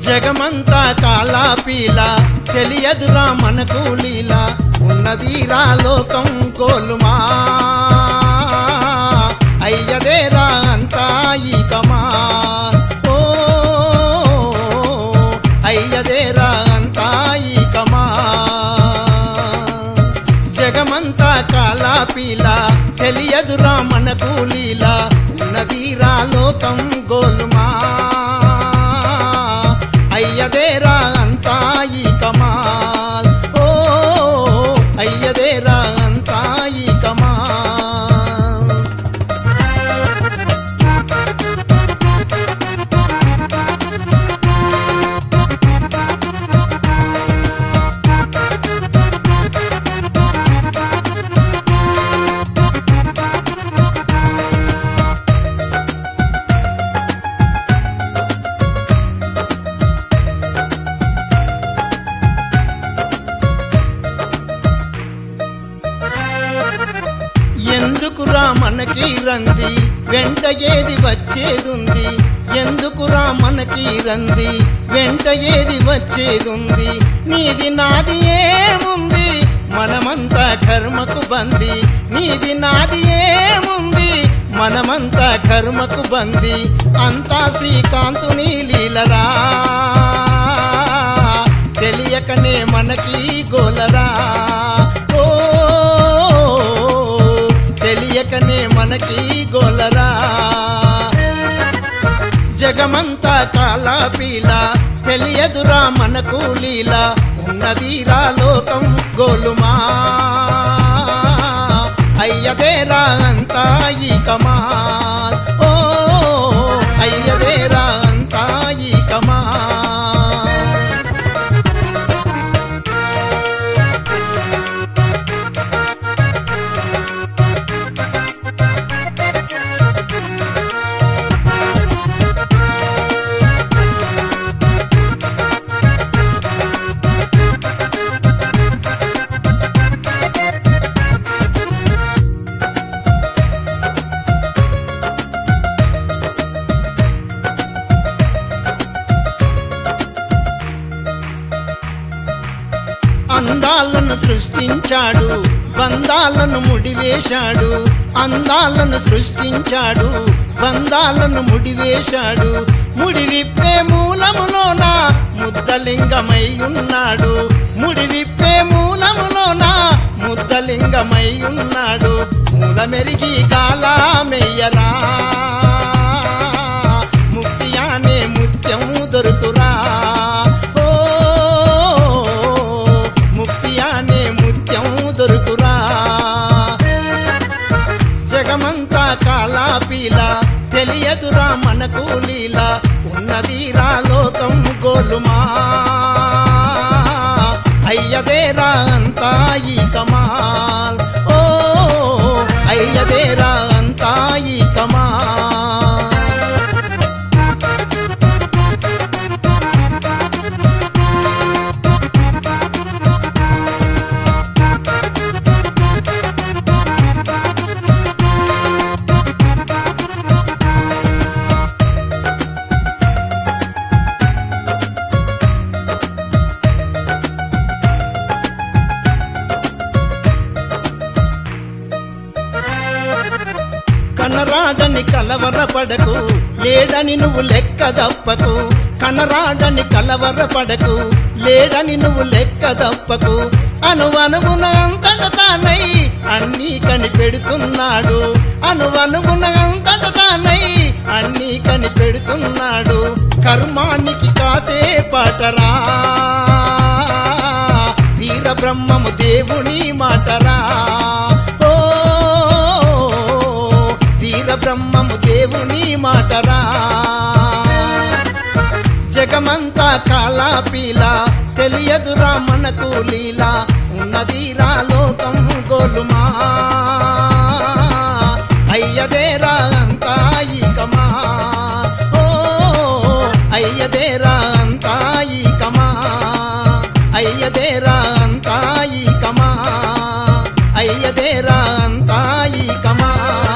జగమంతా కాలాపీల తెలియదురా మనకు లీల ఉన్నదిరా లోకం కోలుమా అయ్యదేరా అంతా ఈ కమా ఓ అయ్యదేరా అంతా ఈ కమా జగమంతా కాలాపీల తెలియదురా మనకు లీల ఉన్నదిరా లోకం గోలుమా అయ్యదేరా అంతా ఈ కమాల్ ఓ అయ్యదేరా అంతా ఈ కమాల్ ఎందుకురా మనకి రంది వెంట ఏది వచ్చేదుంది ఎందుకురా మనకి రంది వెంట ఏది వచ్చేదుంది నీది నాది ఏముంది మనమంతా కర్మకు బంది నీది నాది ఏముంది మనమంతా కర్మకు బంది అంతా శ్రీకాంతుని లీలరా తెలియకనే మనకి గోలరా ఓ తెలియకనే మనకి గోలరా జగమంతా కాలాపీల తెలియదురా మనకు లీల ఉన్నదిరా లోకం గోలుమా అయ్యదేరా అంతా ఈ కమాల్ ఓ అయ్యదేరా అంతా ఈ కమాల్ అందాలను సృష్టించాడు బంధాలను ముడివేశాడు అందాలను సృష్టించాడు బంధాలను ముడివేశాడు ముడివిప్పే మూలములోన ముద్దలింగమై ఉన్నాడు ముడివిప్పే మూలములోన ముద్దలింగమై ఉన్నాడు మూలమెరిగి కాలామెయ్యరా ముక్తి అనే ముత్యం దొరుకురా ఓ ముక్తి అనే ముత్యం దొరుకురా జగమంతా కాలాపీల తెలియదురా మనకు లీల ఉన్నదిరా లోకం గోలుమా అయ్యదేరా అంతా ఈ కమాల్ ఓ అయ్యదేరా అంతా ఈ కమాల్ కనరాడని కలవరపడకు లేడని నువ్వు లెక్క దప్పకు కనరాడని కలవరపడకు లేడని నువ్వు లెక్క దప్పకు అనువనువున అంతట తానై అన్నీ కనిపెడుతున్నాడు అనువనువున అంతట తానై అన్నీ కనిపెడుతున్నాడు కర్మానికి కాసే పాటరా వీర బ్రహ్మము దేవుని మాటరా ఓ వీర బ్రహ్మము దేవుని మాటరా జగమంతా కాలాపీల తెలియదురా మనకు లీల ఉన్నదిరా లోకం గోలుమా అయ్యదేరా అంతా ఈ కమా ఓ అయ్యదేరా అంతా ఈ కమా అయ్యదేరా అంతా ఈ కమా అయ్యదేరా అంతా ఈ కమా